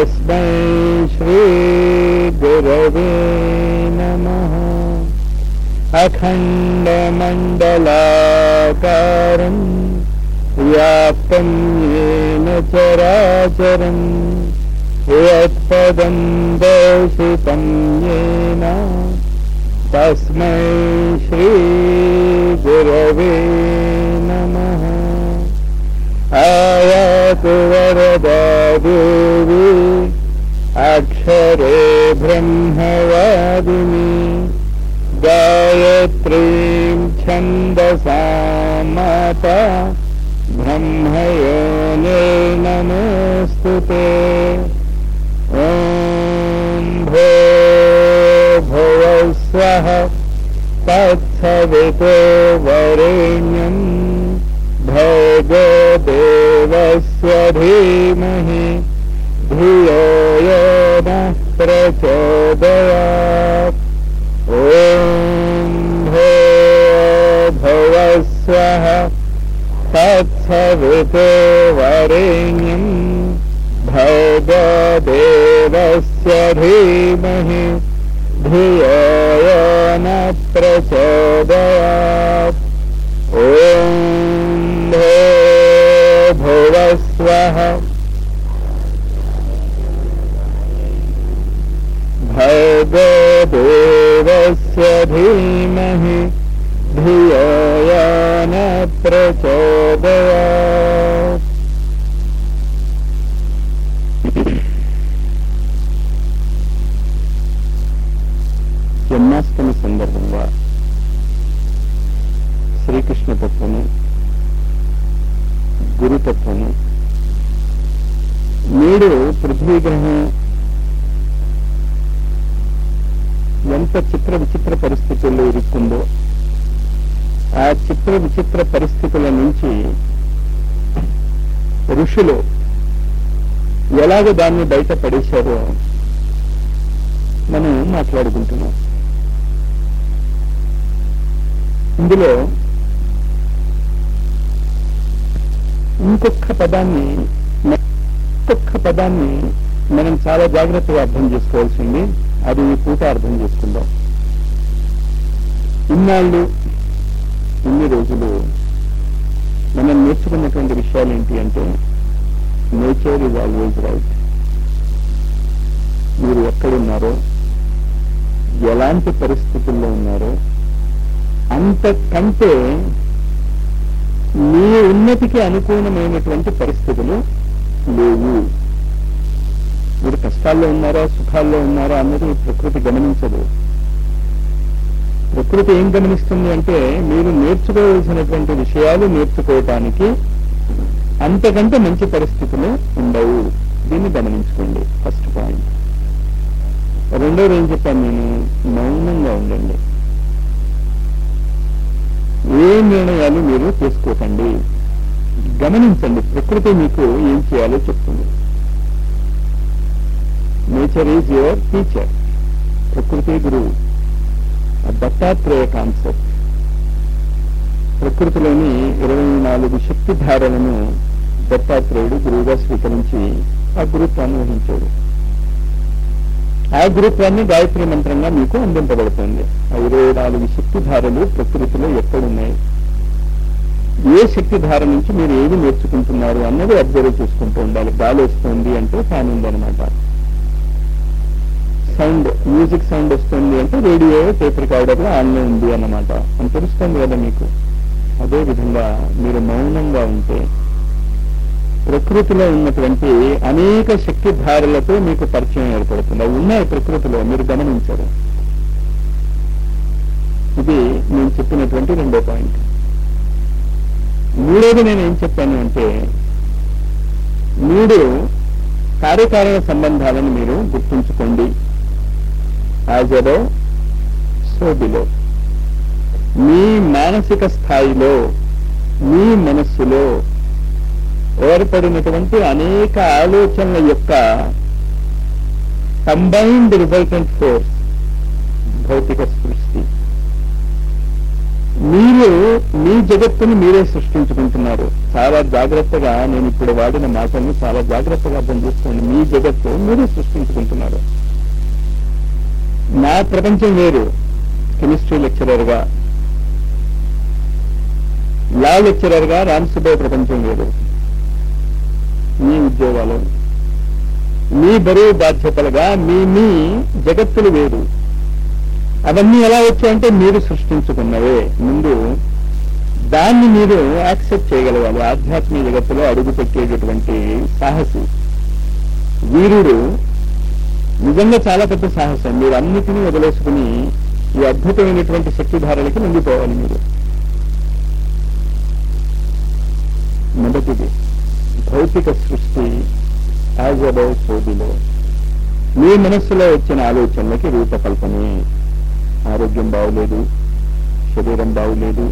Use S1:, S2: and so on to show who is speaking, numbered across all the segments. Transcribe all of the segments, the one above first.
S1: तस्मै श्रीगुरवे नमः अखण्डमण्डलाकारम् व्याप्तं येन चराचरम् यत्पदं दर्शितं येन तस्मै श्रीगुरवे नमः आयातु वरदा देवी अक्षरे ब्रह्मवादिनी गायत्रीं छन्दसा माता ब्रह्मयोने नमोऽस्तु ते ॐ भो भुवस्वः तत्सवितो वरेण्यम् भर्गो देवस्य धीमहि धियो यो नः प्रचोदयात् ॐ भो भुवस्वः तत्सवितो वरेण्यम् भर्गो देवस्य धीमहि धियो यो न प्रचोदयात् ॐ भो भुवस्वः भर्गो देवस्य धीमहि धियो यो न प्रचोदयात् జన్మాష్టమి సందర్భంగా శ్రీకృష్ణ తత్వము గురుతత్వము నేడు పృథ్వీ గ్రహం ఎంత చిత్ర విచిత్ర పరిస్థితుల్లో ఇరుక్కుందో ఆ చిత్ర విచిత్ర పరిస్థితుల నుంచి ఋషులు ఎలాగ దాన్ని బయట పడేశారో మనం మాట్లాడుకుంటున్నాం ఇందులో ఇంకొక పదాన్ని ఇంకొక పదాన్ని మనం చాలా జాగ్రత్తగా అర్థం చేసుకోవాల్సింది అది ఈ పూట అర్థం చేసుకుందాం ఇన్నాళ్ళు ఇన్ని రోజులు మనం నేర్చుకున్నటువంటి విషయాలు ఏంటి అంటే నేచర్ ఇస్ ఆల్వేజ్ రైట్ మీరు ఎక్కడున్నారో ఎలాంటి పరిస్థితుల్లో ఉన్నారో అంతకంటే మీ ఉన్నతికి అనుకూలమైనటువంటి పరిస్థితులు లేవు మీరు కష్టాల్లో ఉన్నారా సుఖాల్లో ఉన్నారా అన్నది ప్రకృతి గమనించదు ప్రకృతి ఏం గమనిస్తుంది అంటే మీరు నేర్చుకోవలసినటువంటి విషయాలు నేర్చుకోవటానికి అంతకంటే మంచి పరిస్థితులు ఉండవు దీన్ని గమనించుకోండి ఫస్ట్ పాయింట్ రెండోది ఏం చెప్పాను నేను మౌనంగా ఉండండి ఏ నిర్ణయాలు మీరు తీసుకోకండి గమనించండి ప్రకృతి మీకు ఏం చేయాలో చెప్తుంది నేచర్ ఈజ్ యువర్ టీచర్ ప్రకృతి గురువు దత్తాత్రేయ కాన్సెప్ట్ ప్రకృతిలోని ఇరవై నాలుగు శక్తి ధారలను దత్తాత్రేయుడు గురువుగా స్వీకరించి ఆ గురుత్వాన్ని వహించాడు ఆ గురుత్వాన్ని గాయత్రి మంత్రంగా మీకు అందింపబడుతుంది ఆ ఇరవై నాలుగు శక్తి ధారలు ప్రకృతిలో ఎక్కడున్నాయి ఏ శక్తి ధార నుంచి మీరు ఏది నేర్చుకుంటున్నారు అన్నది అబ్జర్వ్ చేసుకుంటూ ఉండాలి గాలి వస్తుంది అంటే ఫ్యాన్ ఉందన్నమాట సౌండ్ మ్యూజిక్ సౌండ్ వస్తుంది అంటే రేడియో టేప్ రికార్డర్ ఆన్లో ఉంది అన్నమాట అని తెలుస్తుంది కదా మీకు అదే విధంగా మీరు మౌనంగా ఉంటే ప్రకృతిలో ఉన్నటువంటి అనేక శక్తి ధారలతో మీకు పరిచయం ఏర్పడుతుంది అవి ఉన్నాయి ప్రకృతిలో మీరు గమనించరు ఇది నేను చెప్పినటువంటి రెండో పాయింట్ మూడోది నేను ఏం చెప్పాను అంటే మూడు కార్యకారణ సంబంధాలను మీరు గుర్తుంచుకోండి యాజ్ అబో సో బిలో మీ మానసిక స్థాయిలో మీ మనస్సులో ఏర్పడినటువంటి అనేక ఆలోచనల యొక్క కంబైన్డ్ రిజల్టెంట్ ఫోర్స్ భౌతిక సృష్టి మీరు మీ జగత్తుని మీరే సృష్టించుకుంటున్నారు చాలా జాగ్రత్తగా నేను ఇప్పుడు వాడిన మాటల్ని చాలా జాగ్రత్తగా అర్థం చేసుకోండి మీ జగత్తు మీరే సృష్టించుకుంటున్నారు నా ప్రపంచం వేరు కెమిస్ట్రీ లెక్చరర్ గా లా లెక్చరర్ గా రామ్ సుబ్బయ్య ప్రపంచం వేరు మీ ఉద్యోగాలు మీ బరువు బాధ్యతలుగా మీ మీ జగత్తులు వేరు అవన్నీ ఎలా వచ్చాయంటే మీరు సృష్టించుకున్నవే ముందు దాన్ని మీరు యాక్సెప్ట్ చేయగలగాలి ఆధ్యాత్మిక జగత్తులో అడుగు పెట్టేటటువంటి సాహసి వీరుడు నిజంగా చాలా పెద్ద సాహసం మీరు అన్నిటినీ వదిలేసుకుని ఈ అద్భుతమైనటువంటి శక్తిధారలకి లొంగిపోవాలి మీరు మొదటిది భౌతిక సృష్టి యాజ్ అబౌ సోదిలో మీ మనస్సులో వచ్చిన ఆలోచనలకి రూపకల్పనే ఆరోగ్యం బాగులేదు శరీరం బాగులేదు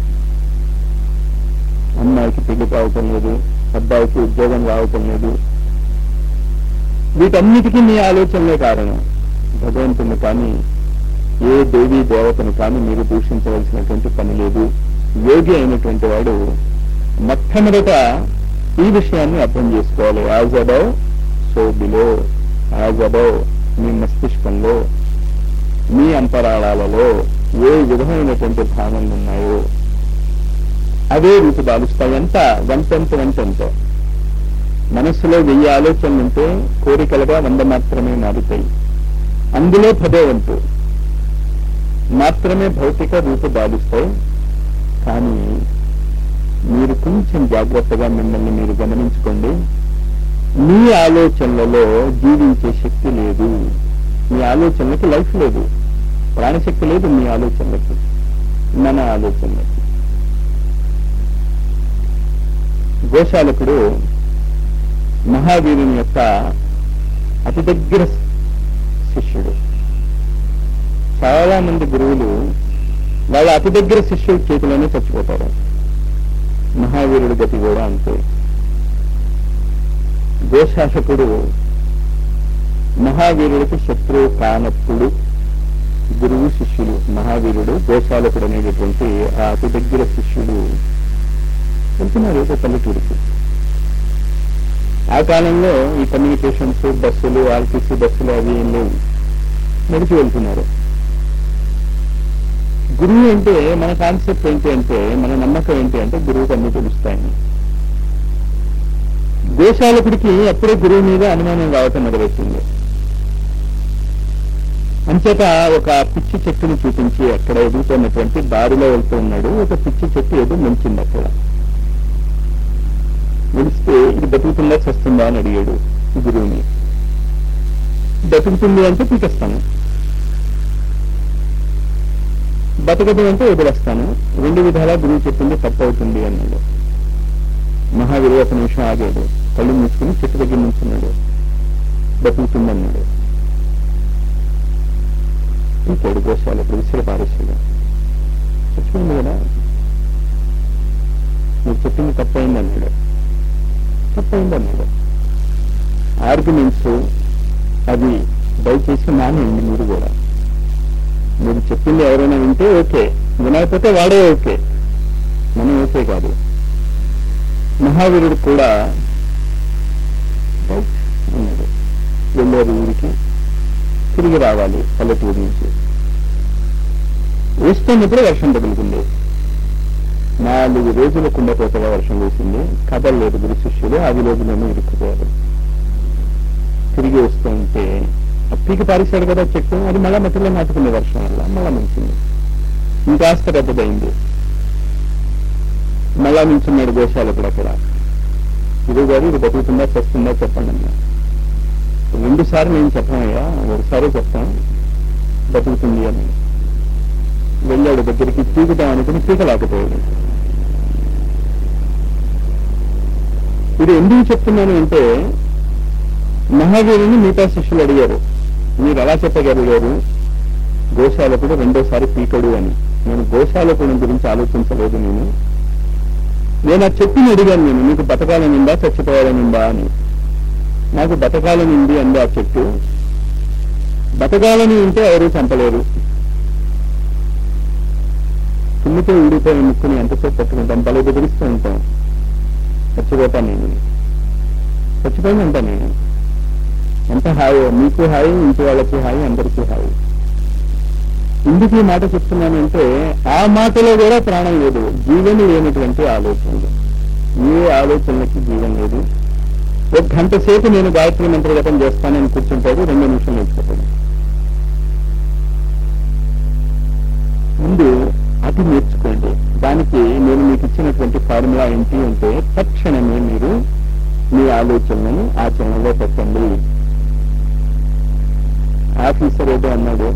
S1: అమ్మాయికి పెళ్లి కావటం లేదు అబ్బాయికి ఉద్యోగం రావటం లేదు వీటన్నిటికీ మీ ఆలోచనలే కారణం భగవంతుని కానీ ఏ దేవీ దేవతను కానీ మీరు దూషించవలసినటువంటి పని లేదు యోగి అయినటువంటి వాడు మొట్టమొదట ఈ విషయాన్ని అర్థం చేసుకోవాలి as above so below as above మీ మస్తిష్కంలో మీ అంతరాళాలలో ఏ విధమైనటువంటి భావనలు ఉన్నాయో అవే రూపు దాలుస్తాయి ఎంత వంటెంత వంటెంతో మనస్సులో వెయ్యి ఆలోచనలు ఉంటే కోరికలుగా వంద మాత్రమే మారుతాయి అందులో పదే వంతు మాత్రమే భౌతిక రూపు దాలుస్తాయి కానీ మీరు కొంచెం జాగ్రత్తగా మిమ్మల్ని మీరు గమనించుకోండి మీ ఆలోచనలలో జీవించే శక్తి లేదు మీ ఆలోచనలకి లైఫ్ లేదు ప్రాణశక్తి లేదు మీ ఆలోచనలకి మన ఆలోచనలకి గోశాలకుడు మహావీరుని యొక్క అతి దగ్గర శిష్యుడు చాలా మంది గురువులు వాళ్ళ అతి దగ్గర శిష్యుడి చేతిలోనే చచ్చిపోతారు మహావీరుడి గతి కూడా అంతే గోశాసకుడు మహావీరుడికి శత్రువు కానప్పుడు గురువు శిష్యులు మహావీరుడు గోశాలకుడు అనేటటువంటి ఆ అతి దగ్గర శిష్యుడు వెళ్తున్నారు ఏదో పల్లెటూరికి ఆ కాలంలో ఈ కమ్యూనికేషన్స్ బస్సులు ఆర్టీసీ బస్సులు అవి ఏం లేవు నడిచి వెళ్తున్నారు గురువు అంటే మన కాన్సెప్ట్ ఏంటి అంటే మన నమ్మకం ఏంటి అంటే గురువుకి అన్ని తెలుస్తాయని గోశాలకుడికి అప్పుడే గురువు మీద అనుమానం రావటం మొదలెట్టింది అంచేత ఒక పిచ్చి చెట్టును చూపించి అక్కడ ఎదుగుతున్నటువంటి దారిలో వెళ్తూ ఉన్నాడు ఒక పిచ్చి చెట్టు ఏదో ముంచింది అక్కడ నిలిస్తే ఇది బతుకుతుందా చస్తుందా అని అడిగాడు గురువుని బతుకుతుంది అంటే పీకేస్తాను బతకదు అంటే వదిలేస్తాను రెండు విధాలా గురువు చెప్పింది తప్పు అవుతుంది అన్నాడు మహావీరు ఒక నిమిషం ఆగాడు కళ్ళు మూసుకుని చెట్టు దగ్గర నుంచున్నాడు బతుకుతుంది అన్నాడు ఇంకేడు గోశాల ఇప్పుడు విసిరి పారేసాడు చచ్చిపోయింది కదా మీరు చెప్పింది తప్పైంది అన్నాడు తప్పైంది అన్నాడు ఆర్గ్యుమెంట్స్ అవి దయచేసి మానేయండి మీరు కూడా మీరు చెప్పింది ఎవరైనా వింటే ఓకే వినకపోతే వాడే ఓకే మనం ఓకే కాదు మహావీరుడు కూడా రైట్ అన్నాడు వెళ్ళారు ఊరికి తిరిగి రావాలి పల్లెటూరు నుంచి వస్తున్నప్పుడు వర్షం తగులుతుంది నాలుగు రోజుల కుండపోతగా వర్షం వేసింది కదలలేదు గురు శిష్యులు అది రోజులోనే ఇరుక్కుపోయారు తిరిగి వస్తూ ఉంటే పీకి పారేశాడు కదా చెట్టు అది మళ్ళా మట్టిలో నాటుకుంది వర్షం వల్ల మళ్ళా మంచింది ఇంకాస్త పెద్దదైంది మళ్ళా నించున్నాడు గోశాలకుడు అక్కడ ఇది గారు ఇది బతుకుతుందా చేస్తుందా చెప్పండి అన్నా రెండు సార్లు నేను చెప్పనయ్యా ఒకసారి చెప్తాం బతుకుతుంది అని వెళ్ళాడు దగ్గరికి పీకుతాం అనుకుని పీకలేకపోయాడు ఇది ఎందుకు చెప్తున్నాను అంటే మహావీరుని మిగతా శిష్యులు అడిగారు మీరు ఎలా చెప్పగలిగారు గోశాలకుడు రెండోసారి పీకడు అని నేను గోశాలకుడి గురించి ఆలోచించలేదు నేను నేను ఆ చెట్టుని అడిగాను నేను నీకు బతకాలనిందా చచ్చిపోవాలనిందా అని నాకు బతకాలని ఉంది అంది ఆ చెట్టు బతకాలని ఉంటే ఎవరు చంపలేరు తుమ్మితే ఊడిపోయిన ముక్కుని ఎంతసేపు పట్టుకుంటాం భలే బెదిరిస్తూ ఉంటాం చచ్చిపోతాను నేను చచ్చిపోయి ఉంటాను నేను ఎంత హాయో మీకు హాయి ఇంటి వాళ్ళకి హాయి అందరికీ హాయి ఎందుకు ఈ మాట చెప్తున్నానంటే ఆ మాటలో కూడా ప్రాణం లేదు జీవన లేనటువంటి ఆలోచనలు ఏ ఆలోచనలకి జీవం లేదు ఒక గంట సేపు నేను గాయత్రి మంత్ర జపం చేస్తానని కూర్చుంటాడు రెండు నిమిషాలు నేర్చుకుంటాడు ముందు అది నేర్చుకోండి దానికి నేను మీకు ఇచ్చినటువంటి ఫార్ములా ఏంటి అంటే తక్షణమే మీరు మీ ఆలోచనలను ఆచరణలో పెట్టండి ఆఫీసర్ ఏదో అన్నాడు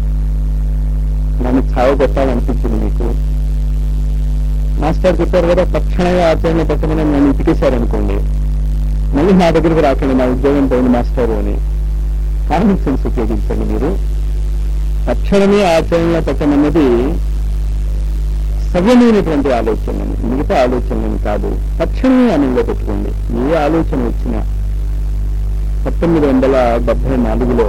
S1: నన్ను చావగొట్టాలనిపించింది మీకు మాస్టర్ చెప్పారు కదా తక్షణమే ఆచరణ పెట్టమని నన్ను ఇతికేశారనుకోండి మళ్ళీ నా దగ్గరికి రాకండి నా ఉద్యోగం పోయింది మాస్టర్ అని కామన్ సెన్స్ ఉపయోగించండి మీరు తక్షణమే ఆచరణలో పెట్టమన్నది సవ్యమైనటువంటి ఆలోచనని మిగతా ఆలోచనలను కాదు తక్షణమే అమలులో పెట్టుకోండి ఏ ఆలోచన వచ్చినా పంతొమ్మిది వందల డెబ్బై నాలుగులో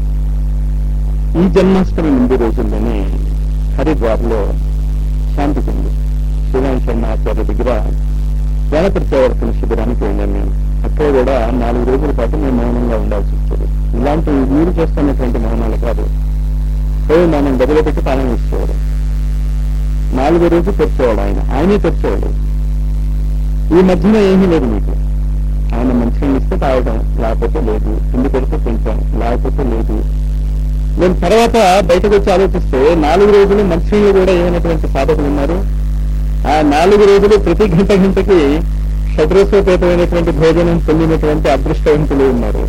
S1: ఈ జన్మాష్టమి ముందు రోజుల్లోనే హరిద్వార్లో శాంతి కుంది శ్రీరామ్ శర్మ ఆచార్య దగ్గర గణపతి ప్రవర్తన శిబిరానికి వెళ్ళాం మేము అక్కడ కూడా నాలుగు రోజుల పాటు మేము మౌనంగా ఉండాల్సి వచ్చేది ఇలాంటి మీరు చేస్తున్నటువంటి మౌనాలు కాదు పోయి మనం గదిలో పెట్టి తాళం ఇచ్చేవాడు నాలుగో రోజు తెచ్చేవాడు ఆయన ఆయనే తెచ్చేవాడు ఈ మధ్యన ఏమీ లేదు మీకు ఆయన మంచిగా ఇస్తే తాగడం లేకపోతే లేదు తిండి పెడితే తింటాం లేకపోతే లేదు నేను తర్వాత బయటకు వచ్చి ఆలోచిస్తే నాలుగు రోజులు మంచినీళ్ళు కూడా ఏమైనటువంటి సాధకులు ఉన్నారు ఆ నాలుగు రోజులు ప్రతి గంట గంటకి షడ్రసోపేతమైనటువంటి భోజనం పొందినటువంటి అదృష్టవంతులు ఉన్నారు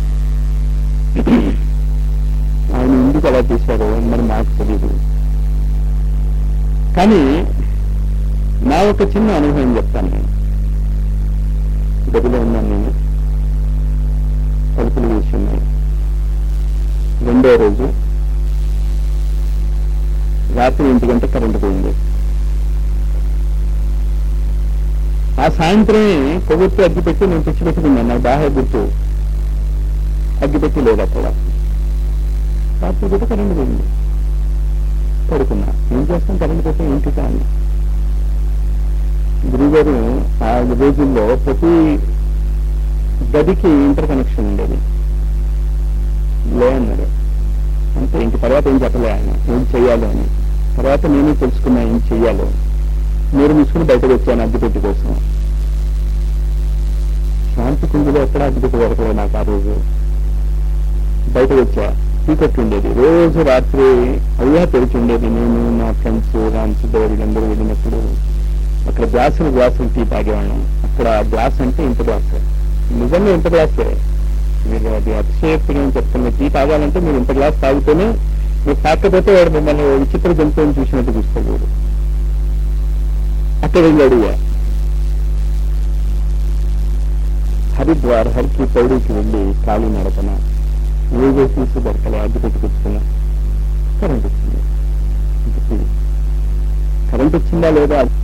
S1: ఆయన ఎందుకు అలా చేశారో మరి నాకు తెలియదు కానీ నా ఒక చిన్న అనుభవం చెప్తాను నేను గదిలో ఉన్నాను నేను తలుపులు వేసి ఉన్నాయి రెండో రోజు రాత్రి ఇంటి గంట కరెంటు పోయింది ఆ సాయంత్రమే కొవ్వొత్తి అగ్గిపెట్టి నేను తెచ్చిపెట్టుకున్నాను నాకు బాగా గుర్తు అగ్గిపెట్టి లేదు అక్కడ రాత్రి కూడా కరెంటు పోయింది పడుకున్నా ఏం చేస్తాం కరెంటు పోతే ఇంటి కానీ గురుగారు ఆ రోజుల్లో ప్రతి గదికి ఇంటర్ కనెక్షన్ ఉండేది లే అన్నారు అంటే ఇంక తర్వాత ఏం చెప్పలే ఆయన ఏం చెయ్యాలో అని తర్వాత నేను తెలుసుకున్నా ఏం చెయ్యాలో మీరు తీసుకుని బయటకు వచ్చాను అద్దెపెట్టి కోసం శాంతి కుంజులో ఎక్కడ అద్దెపెట్టి దొరకలేదు నాకు ఆ రోజు బయటకు వచ్చా చీకట్టు ఉండేది రోజు రాత్రి అయ్యా తెరిచి ఉండేది నేను నా ఫ్రెండ్స్ రామ్సుదేవ్ వీళ్ళందరూ వెళ్ళినప్పుడు అక్కడ గ్లాసులు గ్లాసులు టీ తాగేవాళ్ళం అక్కడ గ్లాస్ అంటే ఇంత గ్లాస్ నిజంగా ఇంత గ్లాసే మీరు అది అతిశయోక్తిగా చెప్తున్న టీ తాగాలంటే మీరు ఇంత గ్లాస్ తాగితేనే మీరు తాకపోతే వాడు మిమ్మల్ని ఓ విచిత్ర జంతువుని చూసినట్టు చూస్తాడు అక్కడ వెళ్ళి అడిగా హరిద్వార్ హరికి పౌడికి వెళ్ళి కాలు నడపన ఏదో తీసి దొరకలే అడ్డు పెట్టుకొచ్చుకున్నా కరెంట్ వచ్చింది కరెంట్ వచ్చిందా లేదా